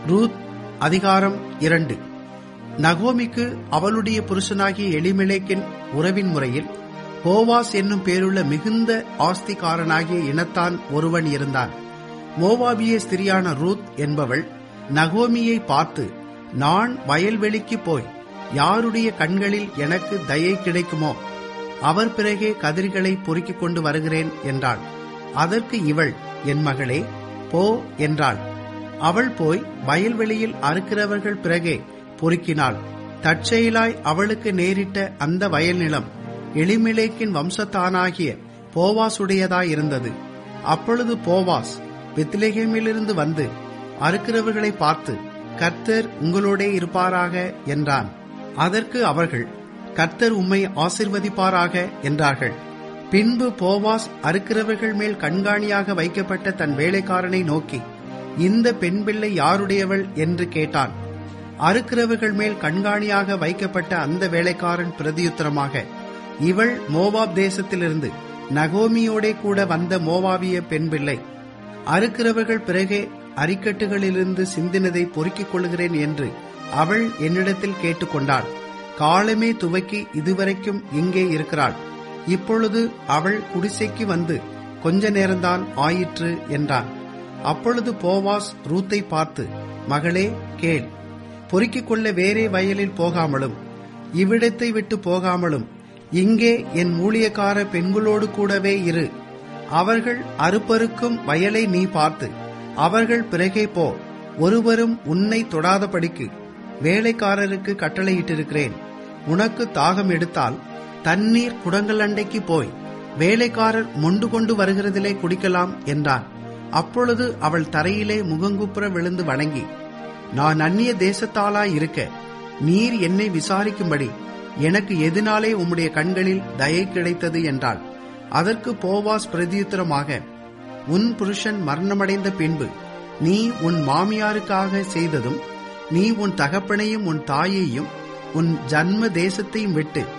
Ruth அதிகாரம் இரண்டு நகோமிக்கு அவளுடைய புருஷனாகிய எலிமெலேக்கின் உறவின் முறையில் போவாஸ் என்னும் பேருள்ள மிகுந்த ஆஸ்திகாரனாகிய இனத்தான் ஒருவன் இருந்தான் மோவாபிய ஸ்திரியான ரூத் என்பவள் நகோமியை பார்த்து நான் வயல்வெளிக்கு போய் யாருடைய கண்களில் எனக்கு தயை கிடைக்குமோ அவர் பிறகே கதிர்களை பொறுக்கிக் கொண்டு வருகிறேன் என்றாள் அதற்கு இவள் என் மகளே போ என்றாள் அவள் போய் வயல்வெளியில் அறுக்கிறவர்கள் பிறகே பொறுக்கினாள் தற்செயலாய் அவளுக்கு நேரிட்ட அந்த வயல் நிலம் எளிமிலேக்கின் வம்சத்தானாகிய போவாசுடையதாயிருந்தது அப்பொழுது போவாஸ் பெத்லேஹேமிலிருந்து வந்து அறுக்கிறவர்களை பார்த்து கர்த்தர் உங்களோடே இருப்பாராக என்றான் அதற்கு அவர்கள் கர்த்தர் உம்மை ஆசிர்வதிப்பாராக என்றார்கள் பின்பு போவாஸ் அறுக்கிறவர்கள் மேல் கண்காணியாக வைக்கப்பட்ட தன் வேலைக்காரனை நோக்கி இந்த பெண் பிள்ளை யாருடையவள் என்று கேட்டான் அறுக்கிறவர்கள் மேல் கண்காணியாக வைக்கப்பட்ட அந்த வேலைக்காரன் பிரதியுத்தரமாக இவள் மோவாப் தேசத்திலிருந்து நகோமியோடே கூட வந்த மோவாவிய பெண் பிள்ளை அறுக்கிறவர்கள் பிறகே அரிக்கட்டுகளிலிருந்து சிந்தினதை பொறுக்கிக் கொள்கிறேன் என்று அவள் என்னிடத்தில் கேட்டுக்கொண்டாள் காலமே துவக்கி இதுவரைக்கும் இங்கே இருக்கிறாள் இப்பொழுது அவள் குடிசைக்கு வந்து கொஞ்ச நேரம்தான் ஆயிற்று என்றான் அப்பொழுது போவாஸ் ரூத்தை பார்த்து மகளே கேள் பொறுக்கிக் கொள்ள வேறே வயலில் போகாமலும் இவ்விடத்தை விட்டு போகாமலும் இங்கே என் ஊழியக்கார பெண்களோடு கூடவே இரு அவர்கள் அறுப்பருக்கும் வயலை நீ பார்த்து அவர்கள் பிறகே போ ஒருவரும் உன்னை தொடாதபடிக்கு வேலைக்காரருக்கு கட்டளையிட்டிருக்கிறேன் உனக்கு தாகம் எடுத்தால் தண்ணீர் குடங்கள் அண்டைக்கு போய் வேலைக்காரர் மொண்டு கொண்டு வருகிறதிலே குடிக்கலாம் என்றான் அப்பொழுது அவள் தரையிலே முகங்குப்புற விழுந்து வணங்கி நான் அந்நிய தேசத்தாலாய் இருக்க நீர் என்னை விசாரிக்கும்படி எனக்கு எதனாலே உம்முடைய கண்களில் தயை கிடைத்தது என்றாள் அதற்கு போவாஸ் பிரதியுத்தரமாக உன் புருஷன் மரணமடைந்த பின்பு நீ உன் மாமியாருக்காக செய்ததும் நீ உன் தகப்பனையும் உன் தாயையும் உன் ஜன்ம தேசத்தையும் விட்டு